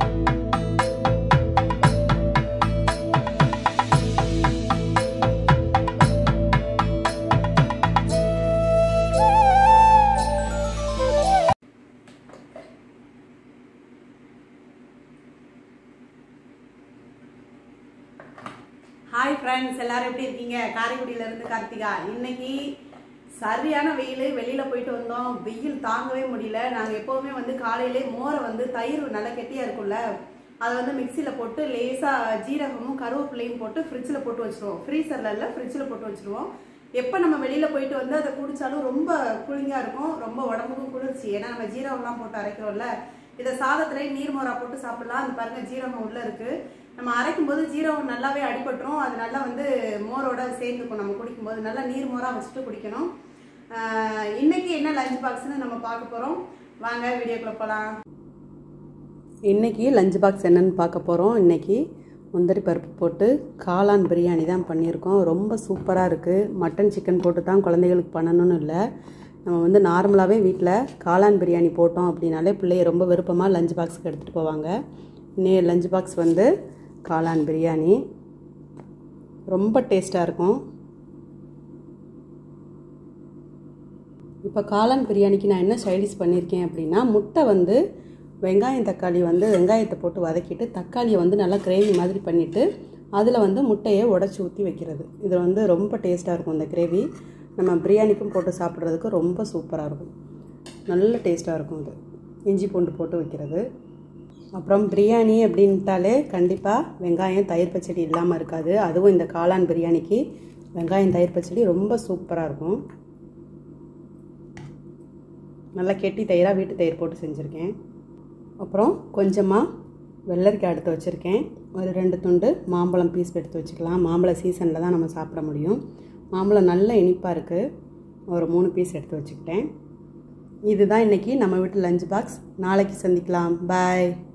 hi friends எல்லாரும் எப்படி இருக்கீங்க காரைக்குடியில இருந்து கார்த்திகா இன்னைக்கு சரியான வெயில் வெளியில போயிட்டு வந்தோம் வெயில் தாங்கவே முடியல நாங்க எப்பவுமே வந்து காலையிலே மோரை வந்து தயிர் நல்லா கெட்டியா இருக்கும்ல அதை வந்து மிக்சியில போட்டு லேசா ஜீரகமும் கருவேப்பிலையும் போட்டு ஃப்ரிட்ஜில் போட்டு வச்சிருவோம் ஃப்ரீசர்ல இல்ல ஃப்ரிட்ஜில் போட்டு வச்சிருவோம் எப்போ நம்ம வெளியில போயிட்டு வந்து அதை குடிச்சாலும் ரொம்ப கூலிங்கா இருக்கும் ரொம்ப உடம்புக்கும் குளிர்ச்சி ஏன்னா நம்ம ஜீரகம்லாம் போட்டு அரைக்கிறோம்ல இதை சாதத்துல நீர்மோரா போட்டு சாப்பிடலாம் அது பாருங்க ஜீரகம் உள்ள இருக்கு நம்ம அரைக்கும் போது ஜீரகம் நல்லாவே அடிபட்டுரும் அது நல்லா வந்து மோரோட சேர்ந்துக்கும் நம்ம குடிக்கும்போது நல்லா நீர் மோரா வச்சுட்டு குடிக்கணும் ஆஹ் இன்னைக்கு என்ன லஞ்ச் பாக்ஸ்னு நம்ம பார்க்க போறோம் வாங்க வீடியோக்குள்ள போலாம் இன்னைக்கு லஞ்ச் பாக்ஸ் என்னன்னு பார்க்க போறோம் இன்னைக்கு முந்திரி பருப்பு போட்டு காளான் பிரியாணி தான் பண்ணியிருக்கோம் ரொம்ப சூப்பராக இருக்குது மட்டன் சிக்கன் போட்டு தான் குழந்தைகளுக்கு பண்ணணும்னு இல்லை நம்ம வந்து நார்மலாகவே வீட்டில் காளான் பிரியாணி போட்டோம் அப்படின்னாலே பிள்ளைய ரொம்ப விருப்பமாக லஞ்ச் பாக்ஸுக்கு எடுத்துகிட்டு போவாங்க நே லஞ்ச் பாக்ஸ் வந்து காளான் பிரியாணி ரொம்ப டேஸ்ட்டாக இருக்கும் இப்போ காளான் பிரியாணிக்கு நான் என்ன ஸ்டைலிஷ் பண்ணியிருக்கேன் அப்படின்னா முட்டை வந்து வெங்காயம் தக்காளி வந்து வெங்காயத்தை போட்டு வதக்கிட்டு தக்காளியை வந்து நல்லா கிரேவி மாதிரி பண்ணிவிட்டு அதில் வந்து முட்டையை உடச்சி ஊற்றி வைக்கிறது இது வந்து ரொம்ப டேஸ்ட்டாக இருக்கும் இந்த கிரேவி நம்ம பிரியாணிக்கும் போட்டு சாப்பிட்றதுக்கு ரொம்ப சூப்பராக இருக்கும் நல்ல டேஸ்ட்டாக இருக்கும் இது இஞ்சி பூண்டு போட்டு வைக்கிறது அப்புறம் பிரியாணி அப்படின்ட்டாலே கண்டிப்பாக வெங்காயம் தயிர் பச்சடி இல்லாமல் இருக்காது அதுவும் இந்த காளான் பிரியாணிக்கு வெங்காயம் தயிர் பச்சடி ரொம்ப சூப்பராக இருக்கும் நல்லா கெட்டி தயிராக வீட்டு தயிர் போட்டு செஞ்சுருக்கேன் அப்புறம் கொஞ்சமாக வெள்ளரிக்காய் எடுத்து வச்சுருக்கேன் ஒரு ரெண்டு துண்டு மாம்பழம் பீஸ் எடுத்து வச்சுக்கலாம் மாம்பழ சீசனில் தான் நம்ம சாப்பிட முடியும் மாம்பழம் நல்ல இனிப்பாக இருக்குது ஒரு மூணு பீஸ் எடுத்து வச்சுக்கிட்டேன் இதுதான் இன்றைக்கி நம்ம வீட்டு லஞ்ச் பாக்ஸ் நாளைக்கு சந்திக்கலாம் பாய்